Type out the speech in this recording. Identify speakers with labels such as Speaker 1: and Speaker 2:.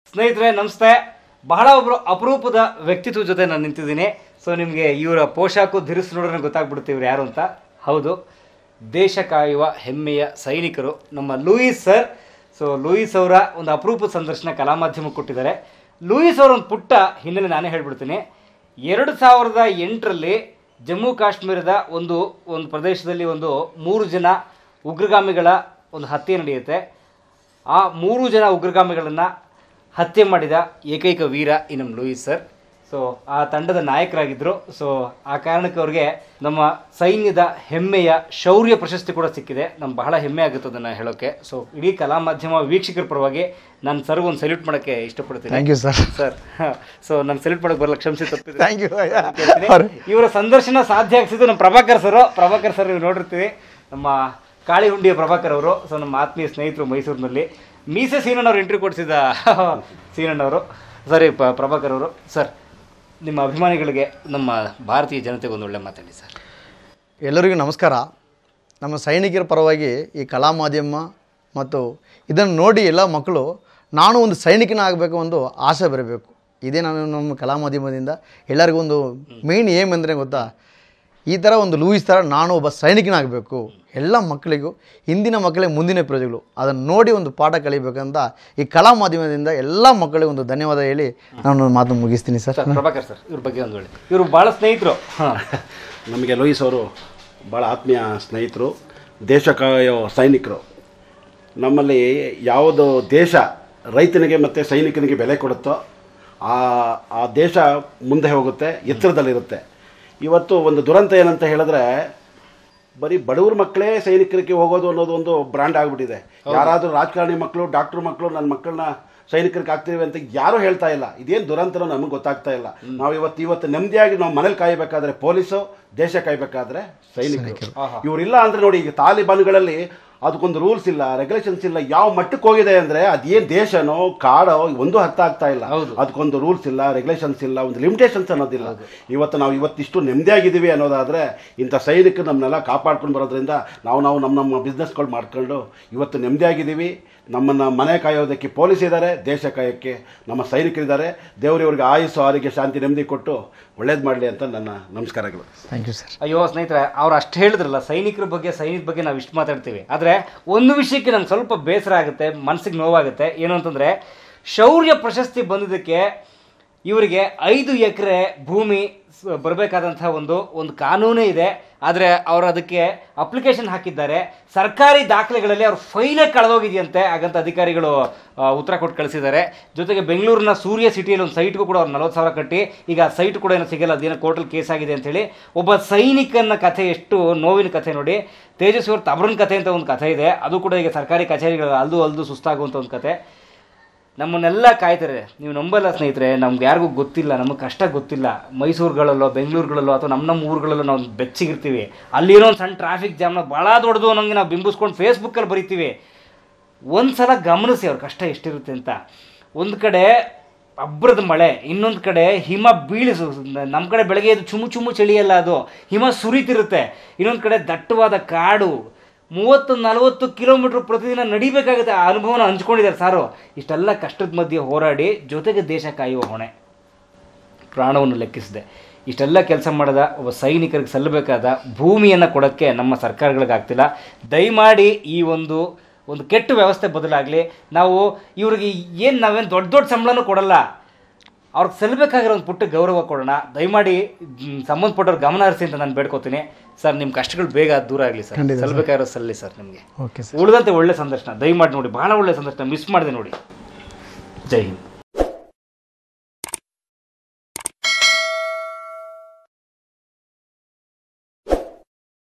Speaker 1: ಸ್ನೇಹಿತರೆ ನಮಸ್ತೆ ಬಹಳ ಒಬ್ರು ಅಪರೂಪದ ವ್ಯಕ್ತಿತ್ವ ಜೊತೆ ನಾನು ನಿಂತಿದ್ದೀನಿ ಸೊ ನಿಮಗೆ ಇವರ ಪೋಷಾಕು ಧಿರಿಸು ನೋಡಿದ್ರೆ ಗೊತ್ತಾಗ್ಬಿಡುತ್ತೆ ಇವ್ರು ಯಾರು ಅಂತ ಹೌದು ದೇಶ ಕಾಯುವ ಹೆಮ್ಮೆಯ ಸೈನಿಕರು ನಮ್ಮ ಲೂಯಿಸ್ ಸರ್ ಸೊ ಲೂಯಿಸ್ ಅವರ ಒಂದು ಅಪರೂಪದ ಸಂದರ್ಶನ ಕಲಾ ಮಾಧ್ಯಮಕ್ಕೆ ಕೊಟ್ಟಿದ್ದಾರೆ ಲೂಯಿಸ್ ಅವರ ಒಂದು ಪುಟ್ಟ ಹಿನ್ನೆಲೆ ನಾನೇ ಹೇಳ್ಬಿಡ್ತೀನಿ ಎರಡು ಸಾವಿರದ ಎಂಟರಲ್ಲಿ ಜಮ್ಮು ಕಾಶ್ಮೀರದ ಒಂದು ಒಂದು ಪ್ರದೇಶದಲ್ಲಿ ಒಂದು ಮೂರು ಜನ ಉಗ್ರಗಾಮಿಗಳ ಒಂದು ಹತ್ಯೆ ನಡೆಯುತ್ತೆ ಆ ಮೂರು ಜನ ಉಗ್ರಗಾಮಿಗಳನ್ನು ಹತ್ಯೆ ಮಾಡಿದ ಏಕೈಕ ವೀರ ಈ ನಮ್ಮ ಲೂಯಿಸ್ ಸರ್ ಸೊ ಆ ತಂಡದ ನಾಯಕರಾಗಿದ್ದರು ಸೊ ಆ ಕಾರಣಕ್ಕೆ ಅವ್ರಿಗೆ ನಮ್ಮ ಸೈನ್ಯದ ಹೆಮ್ಮೆಯ ಶೌರ್ಯ ಪ್ರಶಸ್ತಿ ಕೂಡ ಸಿಕ್ಕಿದೆ ನಮ್ಗೆ ಬಹಳ ಹೆಮ್ಮೆ ಆಗುತ್ತೆ ಅದನ್ನು ಹೇಳೋಕ್ಕೆ ಸೊ ಇಡೀ ಕಲಾ ಮಾಧ್ಯಮ ವೀಕ್ಷಕರ ಪರವಾಗಿ ನಾನು ಸರ್ಗೆ ಒಂದು ಸಲ್ಯೂಟ್ ಮಾಡೋಕ್ಕೆ ಇಷ್ಟಪಡ್ತೀನಿ
Speaker 2: thank you sir
Speaker 1: sir so ನಾನು ಸೆಲೆಕ್ಟ್ ಮಾಡಕ್ಕೆ ಬರಲ್ಲ ಕ್ಷಮಿಸಿ ತಪ್ಪಿದೆ
Speaker 2: ಥ್ಯಾಂಕ್ ಯು
Speaker 1: ಇವರ ಸಂದರ್ಶನ ಸಾಧ್ಯ ಆಗ್ಸಿದ್ದು ನಮ್ಮ ಪ್ರಭಾಕರ್ ಸರ್ ಪ್ರಭಾಕರ್ ಸರ್ ನೀವು ನೋಡಿರ್ತೀವಿ ನಮ್ಮ ಕಾಳಿಹುಂಡಿಯ ಪ್ರಭಾಕರ್ ಅವರು ಸೊ ನಮ್ಮ ಆತ್ಮೀಯ ಸ್ನೇಹಿತರು ಮೈಸೂರಿನಲ್ಲಿ ಮೀಸೆ ಸೀನಣ್ಣವ್ರು ಇಂಟರ್ವ್ಯೂ ಕೊಡಿಸಿದ ಸೀನಣ್ಣವರು ಸರಿ ಪ ಪ್ರಭಾಕರ್ ಅವರು ಸರ್ ನಿಮ್ಮ ಅಭಿಮಾನಿಗಳಿಗೆ ನಮ್ಮ ಭಾರತೀಯ ಜನತೆಗೆ ಒಂದು ಒಳ್ಳೆ ಮಾತಾಡಿ ಸರ್
Speaker 2: ಎಲ್ಲರಿಗೂ ನಮಸ್ಕಾರ ನಮ್ಮ ಸೈನಿಕರ ಪರವಾಗಿ ಈ ಕಲಾ ಮಾಧ್ಯಮ ಮತ್ತು ಇದನ್ನು ನೋಡಿ ಎಲ್ಲ ಮಕ್ಕಳು ನಾನು ಒಂದು ಸೈನಿಕನ ಆಗಬೇಕು ಒಂದು ಆಸೆ ಬರಬೇಕು ಇದೇ ನಾನು ನಮ್ಮ ಕಲಾ ಮಾಧ್ಯಮದಿಂದ ಎಲ್ಲರಿಗೂ ಒಂದು ಮೇಯ್ನ್ ಏಮ್ ಅಂದರೆ ಗೊತ್ತಾ ಈ ಥರ ಒಂದು ಲೂಯಿಸ್ ಥರ ನಾನು ಒಬ್ಬ ಸೈನಿಕನಾಗಬೇಕು ಎಲ್ಲ ಮಕ್ಕಳಿಗೂ ಹಿಂದಿನ ಮಕ್ಕಳಿಗೆ ಮುಂದಿನ ಪ್ರಜೆಗಳು ಅದನ್ನು ನೋಡಿ ಒಂದು ಪಾಠ ಕಲಿಬೇಕಂತ ಈ ಕಲಾ ಮಾಧ್ಯಮದಿಂದ ಎಲ್ಲ ಮಕ್ಕಳಿಗೆ ಒಂದು ಧನ್ಯವಾದ ಹೇಳಿ ನಾನು ಮಾತು ಮುಗಿಸ್ತೀನಿ ಸರ್
Speaker 1: ಸರ್ ಪ್ರಭಾಕರ್ ಸರ್ ಇವ್ರ ಬಗ್ಗೆ ಒಂದು ಒಳ್ಳೆ ಇವರು ಭಾಳ ಸ್ನೇಹಿತರು ಹಾಂ
Speaker 3: ನಮಗೆ ಲೋಹಿಸ್ ಅವರು ಭಾಳ ಆತ್ಮೀಯ ಸ್ನೇಹಿತರು ದೇಶ ಕಾಯೋ ಸೈನಿಕರು ನಮ್ಮಲ್ಲಿ ಯಾವುದು ದೇಶ ರೈತನಿಗೆ ಮತ್ತು ಸೈನಿಕನಿಗೆ ಬೆಲೆ ಕೊಡುತ್ತೋ ಆ ಆ ದೇಶ ಮುಂದೆ ಹೋಗುತ್ತೆ ಎತ್ತರದಲ್ಲಿರುತ್ತೆ ಇವತ್ತು ಒಂದು ದುರಂತ ಏನಂತ ಹೇಳಿದ್ರೆ ಬರೀ ಬಡವ್ರ ಮಕ್ಕಳೇ ಸೈನಿಕರಿಗೆ ಹೋಗೋದು ಅನ್ನೋದು ಒಂದು ಬ್ರ್ಯಾಂಡ್ ಆಗಿಬಿಟ್ಟಿದೆ ಯಾರಾದರೂ ರಾಜಕಾರಣಿ ಮಕ್ಕಳು ಡಾಕ್ಟ್ರ್ ಮಕ್ಕಳು ನನ್ನ ಮಕ್ಕಳನ್ನ ಸೈನಿಕರಿಗೆ ಆಗ್ತೀವಿ ಅಂತ ಯಾರು ಹೇಳ್ತಾ ಇಲ್ಲ ಇದೇನು ದುರಂತನೋ ನಮಗೆ ಗೊತ್ತಾಗ್ತಾ ಇಲ್ಲ ನಾವು ಇವತ್ತು ಇವತ್ತು ನೆಮ್ಮದಿಯಾಗಿ ನಾವು ಮನೇಲಿ ಕಾಯಬೇಕಾದ್ರೆ ಪೊಲೀಸು ದೇಶ ಕಾಯಬೇಕಾದ್ರೆ ಸೈನಿಕರು ಇವರಿಲ್ಲ ಅಂದ್ರೆ ನೋಡಿ ಈಗ ತಾಲಿಬಾನ್ಗಳಲ್ಲಿ ಅದಕ್ಕೊಂದು ರೂಲ್ಸ್ ಇಲ್ಲ ರೆಗ್ಯುಲೇಷನ್ಸ್ ಇಲ್ಲ ಯಾವ ಮಟ್ಟಕ್ಕೆ ಹೋಗಿದೆ ಅಂದ್ರೆ ಅದೇನ್ ದೇಶನೋ ಕಾಡೋ ಒಂದು ಅರ್ಥ ಆಗ್ತಾ ಇಲ್ಲ ಅದಕ್ಕೊಂದು ರೂಲ್ಸ್ ಇಲ್ಲ ರೆಗ್ಯುಲೇಷನ್ಸ್ ಇಲ್ಲ ಒಂದು ಲಿಮಿಟೇಷನ್ಸ್ ಅನ್ನೋದಿಲ್ಲ ಇವತ್ತು ನಾವು ಇವತ್ತಿಷ್ಟು ನೆಮ್ಮದಿಯಾಗಿದ್ದೀವಿ ಅನ್ನೋದಾದ್ರೆ ಇಂಥ ಸೈನಿಕರು ನಮ್ಮನ್ನೆಲ್ಲ ಕಾಪಾಡ್ಕೊಂಡು ಬರೋದ್ರಿಂದ ನಾವು ನಾವು ನಮ್ಮ ನಮ್ಮ ಬಿಸ್ನೆಸ್ಗಳು ಮಾಡ್ಕೊಂಡು ಇವತ್ತು ನೆಮ್ಮದಿಯಾಗಿದ್ದೀವಿ ನಮ್ಮನ್ನು ಮನೆ ಕಾಯೋದಕ್ಕೆ ಪೊಲೀಸ್ ಇದ್ದಾರೆ ದೇಶ ಕಾಯೋಕ್ಕೆ ನಮ್ಮ ಸೈನಿಕರಿದ್ದಾರೆ ದೇವರಿವ್ರಿಗೆ ಆಯುಸ್ಸು ಆರೋಗ್ಯ ಶಾಂತಿ ನೆಮ್ಮದಿ ಕೊಟ್ಟು ಒಳ್ಳೇದು ಮಾಡಲಿ ಅಂತ ನನ್ನ ನಮಸ್ಕಾರಗಳು
Speaker 2: ಥ್ಯಾಂಕ್ ಯು ಸರ್
Speaker 1: ಅಯ್ಯೋ ಸ್ನೇಹಿತರೆ ಅವ್ರು ಅಷ್ಟು ಹೇಳಿದ್ರಲ್ಲ ಸೈನಿಕರ ಬಗ್ಗೆ ಸೈನಿಕ ಬಗ್ಗೆ ನಾವು ಇಷ್ಟು ಮಾತಾಡ್ತೀವಿ ಆದರೆ ಒಂದು ವಿಷಯಕ್ಕೆ ನಂಗೆ ಸ್ವಲ್ಪ ಬೇಸರ ಆಗುತ್ತೆ ಮನಸ್ಸಿಗೆ ನೋವಾಗುತ್ತೆ ಏನು ಅಂತಂದರೆ ಶೌರ್ಯ ಪ್ರಶಸ್ತಿ ಬಂದಿದ್ದಕ್ಕೆ ಇವರಿಗೆ ಐದು ಎಕರೆ ಭೂಮಿ ಸ- ಬರಬೇಕಾದಂಥ ಒಂದು ಒಂದು ಕಾನೂನೇ ಇದೆ ಆದರೆ ಅವರು ಅದಕ್ಕೆ ಅಪ್ಲಿಕೇಶನ್ ಹಾಕಿದ್ದಾರೆ ಸರ್ಕಾರಿ ದಾಖಲೆಗಳಲ್ಲಿ ಅವ್ರ ಫೈಲೇ ಕಳೆದೋಗಿದೆಯಂತೆ ಹಾಗಂತ ಅಧಿಕಾರಿಗಳು ಆ, ಉತ್ತರ ಕೊಟ್ಟು ಕಳಿಸಿದ್ದಾರೆ ಜೊತೆಗೆ ಬೆಂಗಳೂರಿನ ಸೂರ್ಯ ಸಿಟಿಯಲ್ಲಿ ಒಂದು ಸೈಟ್ಗೂ ಕೂಡ ಅವ್ರು ನಲ್ವತ್ತು ಸಾವಿರ ಕಟ್ಟಿ ಈಗ ಆ ಸೈಟ್ ಕೂಡ ಏನೋ ಸಿಗಲ್ಲ ಅದೇನೋ ಕೋರ್ಟಲ್ಲಿ ಕೇಸ್ ಆಗಿದೆ ಅಂತೇಳಿ ಒಬ್ಬ ಸೈನಿಕನ ಕಥೆ ಎಷ್ಟು ನೋವಿನ ಕಥೆ ನೋಡಿ ತೇಜಸ್ವಿ ಅವ್ರ ತಬ್ರನ್ ಕಥೆ ಅಂತ ಒಂದು ಕಥೆ ಇದೆ ಅದು ಕೂಡ ಈಗ ಸರ್ಕಾರಿ ಕಚೇರಿಗಳು ಅಲ್ದು ಅಲ್ದು ಸುಸ್ತಾಗುವಂಥ ಒಂದು ಕಥೆ ನಮ್ಮನ್ನೆಲ್ಲ ಕಾಯ್ತಾರೆ ನೀವು ನಂಬಲ್ಲ ಸ್ನೇಹಿತರೆ ನಮ್ಗೆ ಯಾರಿಗೂ ಗೊತ್ತಿಲ್ಲ ನಮಗೆ ಕಷ್ಟ ಗೊತ್ತಿಲ್ಲ ಮೈಸೂರುಗಳಲ್ಲೋ ಬೆಂಗಳೂರುಗಳಲ್ಲೋ ಅಥವಾ ನಮ್ಮ ನಮ್ಮ ಊರುಗಳಲ್ಲೋ ನಾವು ಬೆಚ್ಚಿಗಿರ್ತೀವಿ ಅಲ್ಲಿರೋ ಒಂದು ಸಣ್ಣ ಟ್ರಾಫಿಕ್ ಜಾಮ್ನ ಭಾಳ ದೊಡ್ಡದು ಅನ್ನೋಂಗೆ ನಾವು ಬಿಂಬಿಸ್ಕೊಂಡು ಫೇಸ್ಬುಕ್ಕಲ್ಲಿ ಬರಿತೀವಿ ಒಂದು ಸಲ ಗಮನಿಸಿ ಅವ್ರ ಕಷ್ಟ ಎಷ್ಟಿರುತ್ತೆ ಅಂತ ಒಂದು ಕಡೆ ಅಬ್ರದ ಮಳೆ ಇನ್ನೊಂದು ಕಡೆ ಹಿಮ ಬೀಳಿಸು ನಮ್ಮ ಕಡೆ ಬೆಳಗ್ಗೆ ಇದು ಚುಮು ಚುಮು ಚಳಿಯಲ್ಲ ಅದು ಹಿಮ ಸುರಿತಿರುತ್ತೆ ಇನ್ನೊಂದು ಕಡೆ ದಟ್ಟವಾದ ಕಾಡು ಮೂವತ್ತು ನಲವತ್ತು ಕಿಲೋಮೀಟ್ರ್ ಪ್ರತಿದಿನ ನಡಿಬೇಕಾಗುತ್ತೆ ಆ ಅನುಭವನ ಹಂಚ್ಕೊಂಡಿದ್ದಾರೆ ಸಾರು ಇಷ್ಟೆಲ್ಲ ಕಷ್ಟದ ಮಧ್ಯೆ ಹೋರಾಡಿ ಜೊತೆಗೆ ದೇಶ ಕಾಯುವ ಹೊಣೆ ಪ್ರಾಣವನ್ನು ಲೆಕ್ಕಿಸಿದೆ ಇಷ್ಟೆಲ್ಲ ಕೆಲಸ ಮಾಡಿದ ಒಬ್ಬ ಸೈನಿಕರಿಗೆ ಸಲ್ಲಬೇಕಾದ ಭೂಮಿಯನ್ನು ಕೊಡೋಕ್ಕೆ ನಮ್ಮ ಸರ್ಕಾರಗಳಿಗಾಗ್ತಿಲ್ಲ ದಯಮಾಡಿ ಈ ಒಂದು ಒಂದು ಕೆಟ್ಟ ವ್ಯವಸ್ಥೆ ಬದಲಾಗಲಿ ನಾವು ಇವ್ರಿಗೆ ಏನು ನಾವೇನು ದೊಡ್ಡ ದೊಡ್ಡ ಸಂಬಳನೂ ಕೊಡಲ್ಲ ಅವ್ರಿಗೆ ಸಲ್ಲಬೇಕಾಗಿರೋ ಒಂದು ಪುಟ್ಟ ಗೌರವ ಕೊಡೋಣ ದಯಮಾಡಿ ಮ್, ಸಂಬಂಧಪಟ್ಟವ್ರ ಗಮನ ಹರಿಸಿ ಅಂತ ನಾನು ಬೇಡ್ಕೋತೀನಿ ಸರ್ ನಿಮ್ಮ ಕಷ್ಟಗಳು ಬೇಗ ದೂರ ಆಗಲಿ ಸರ್
Speaker 2: ಖಂಡಿತ ಸರ್.
Speaker 1: ಸಲ್ಲಬೇಕಾಗಿರೋ ಸಲ್ಲಿ ಸರ್ ನಿಮಗೆ
Speaker 2: ಓಕೆ ಸರ್
Speaker 1: ಉಳಿದಂತೆ ಒಳ್ಳೆ ಸಂದರ್ಶನ ದಯಮಾಡಿ ನೋಡಿ ಬಹಳ ಒಳ್ಳೆ ಸಂದರ್ಶನ ಮಿಸ್ ಮಾಡಿದೆ ನೋಡಿ ಜೈ ಹಿಂದ್